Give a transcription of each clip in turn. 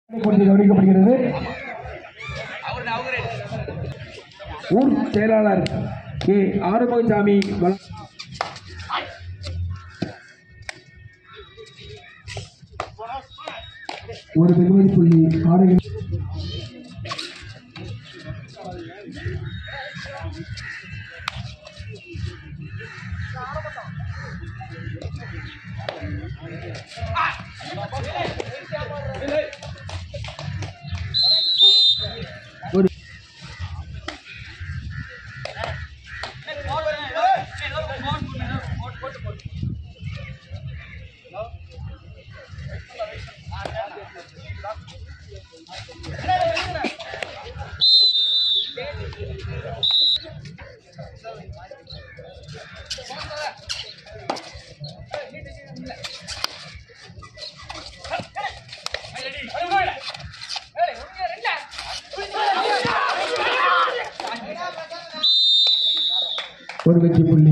போட்டி கவனிக்கப்படுகிறது ஊர் செயலாளர் கே ஆறுமுகசாமி வள- ஒரு வெகுமதி புள்ளி ஆறு ஒரு ஒரு வெற்றி புள்ளி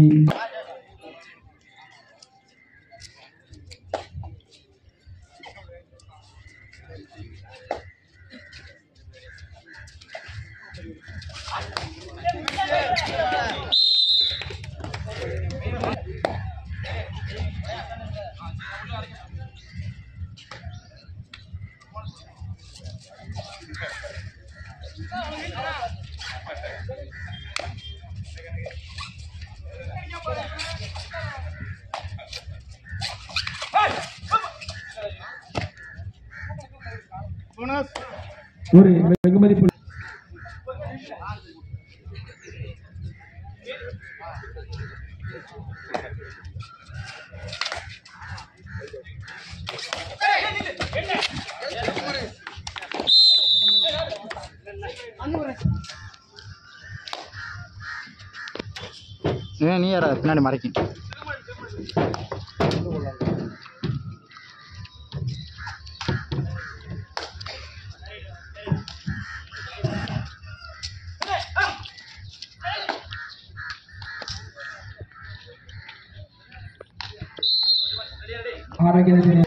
ஒரு வெகுமதி புள்ளி ஏன் நீ யாரா பின்னாடி மறைக்கும் Arokiya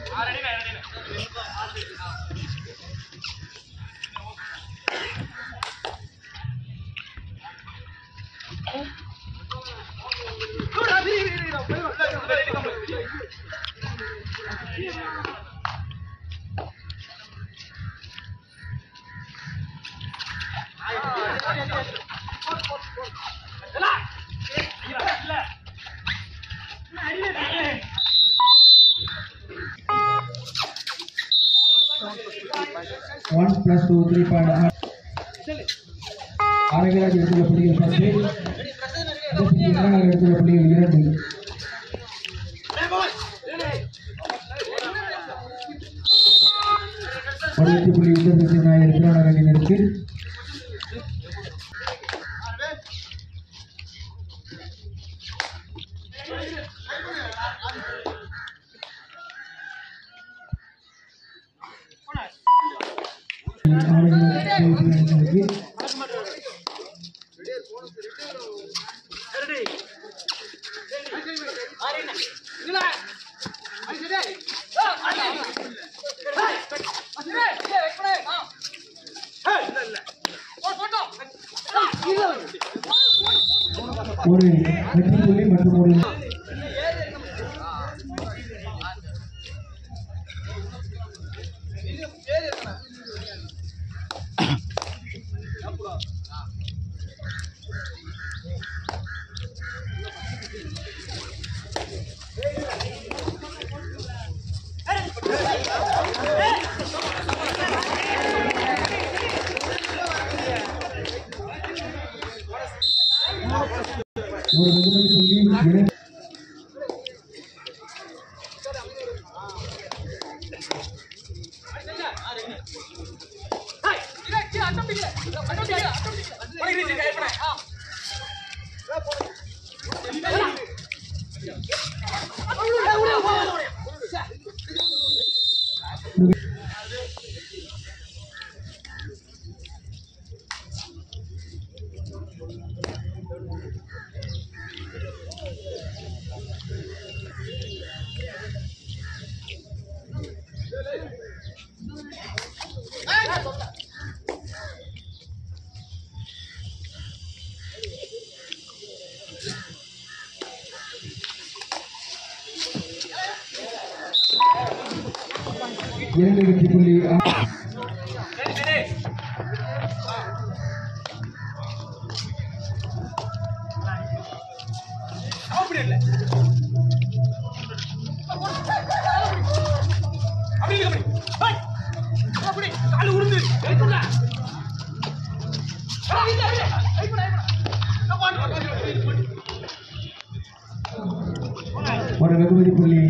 one plus two three point Arokiyaraj எடுத்துள்ள புள்ளிகள் பத்து இரண்டாவது எடுத்துள்ள புள்ளிகள் இரண்டு ஒரு வெற்றி புள்ளி உத்தரப்பிரதேச நாயகர் திருவண்ணாமலை அணியினருக்கு ஆரோக்கிய ஒரு வெற்றி புள்ளி மற்றும் ஒரு ஒரு வெகுமதி புள்ளி இரண்டு இரண்டு வெற்றி புள்ளி ஒரு வெகுமதி புள்ளி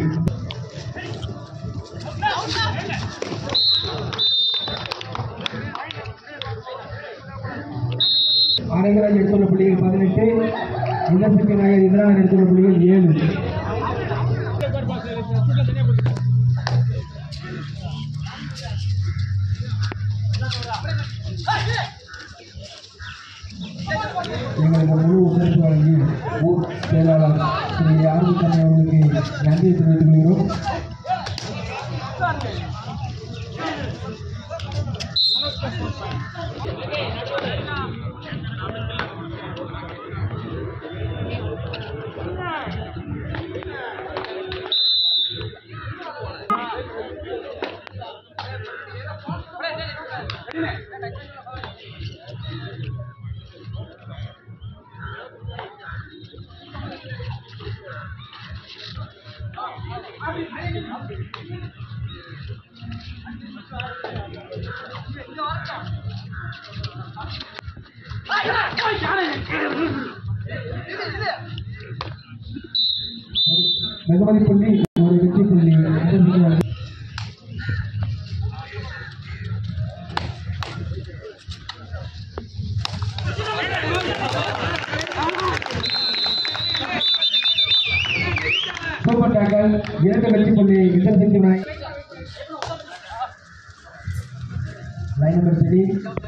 அரங்கராஜ் எடுத்துள்ள புள்ளிகள் பதினெட்டு இளசுக்கு நாயர் இதனால் எடுத்துள்ள புள்ளிகள் ஏழு எங்களுக்கு முழு ஒத்துழைப்பு வழங்கி ஊர் செயலாளர் திரு ஆர்வத்தன்மை அவர்களுக்கு நன்றியை தெரிவித்துக் கொள்கிறோம் வெகுமதி புள்ளி ஒரு வெற்றி புள்ளி சூப்பர் டேக்கல் இரண்டு வெற்றி புள்ளி இன்டர்செக்ட் நாய் line number three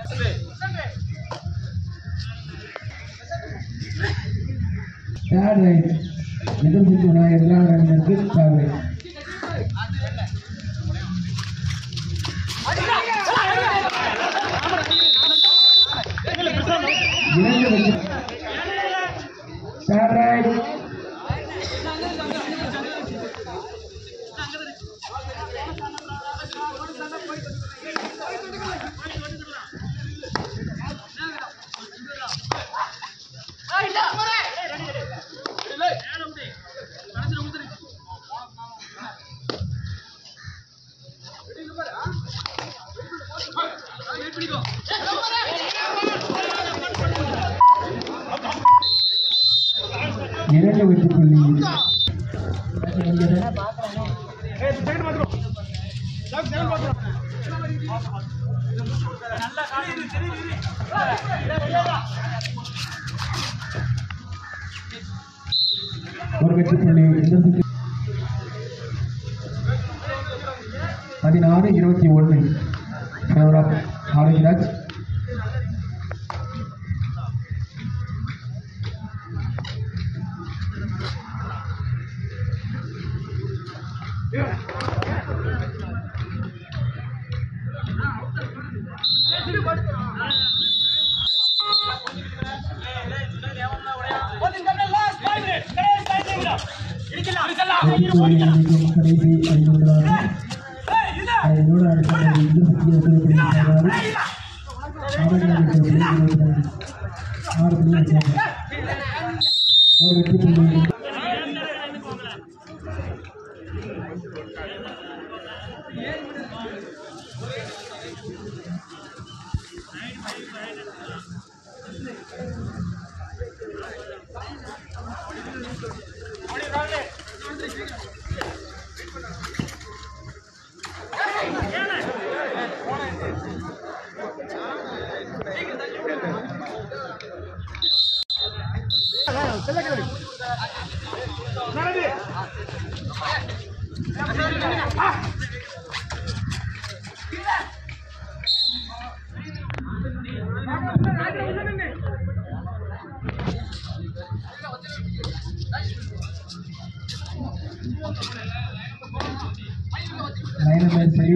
third right intersect நாய் எதிரான அணியினருக்கு தேர்ட் ரைட் இரண்டு வெற்றி தேர்ட் ரைட் இரண்டு வெற்றி புள்ளி ஒரு வெற்றி புள்ளி இந்த சுற்று பதினாறு இருபத்தி ஒன்று ஃபேவர் ஆஃப் ஆரோக்கியராஜ் வெற்றி புள்ளி அளிக்கும் கடைசி ஐநூறாக ஐநூறு அடுத்த இந்த சுற்றிய புள்ளி பதினாறு ஆரோக்கியராஜ் புள்ளி இருபத்தி நாலு ஆறு புள்ளி இருபத்தி நாலு. ஒரு வெற்றி புள்ளி லைன் நம்பர் சரி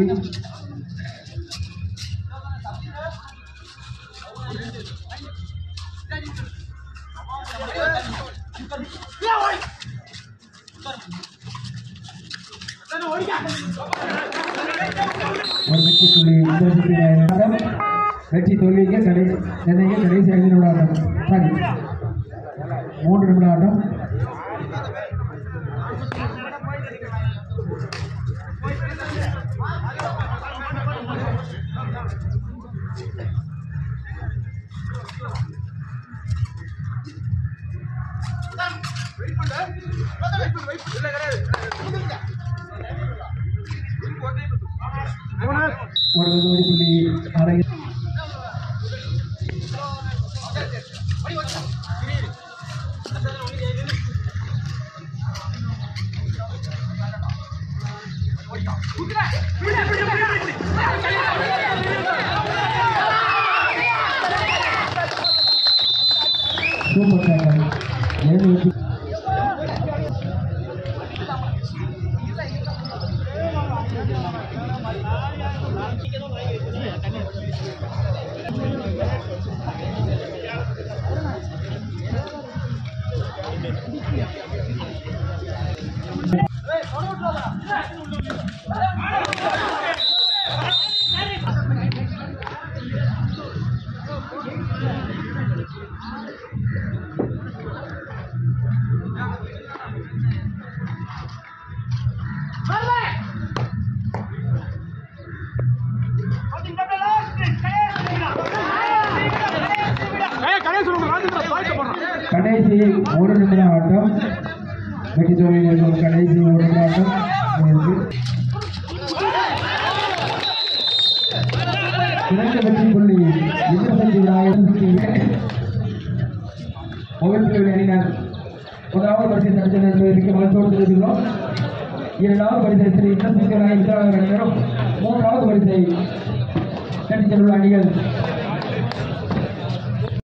புள்ளி இந்த சுற்று ஆட்டம் வெற்றி தோல்விக்கு கடை சென்னைக்கு கடைசி ஐந்து நிமிட ஆட்டம் சாரி மூன்று நிமிட ஆட்டம் ஒரு ஒரு புள்ளி அரை சூப்பர் டேக்கல் ஏழு வெற்றி கடைசி ஒரு நிமிட ஆட்டம் வெற்றி தோல்வியில் இருக்கும் கடைசி ஒரு நிமிட ஆட்டம் இருக்கு. இரண்டு வெற்றி புள்ளி இருபத்தஞ்சு விநாயகர் மொபைல் பிரிவில் அணியினர் முதலாவது பரிசை தடுத்து நிறுவனத்திற்கு மகிழ்ச்சியோடு தெரிவிக்கிறோம் இரண்டாவது பரிசை ஸ்ரீ இன்னசென்ட் விநாயகர் வித்யாலய அணியினரும் மூன்றாவது பரிசை தட்டி செல்லும் அணிகள்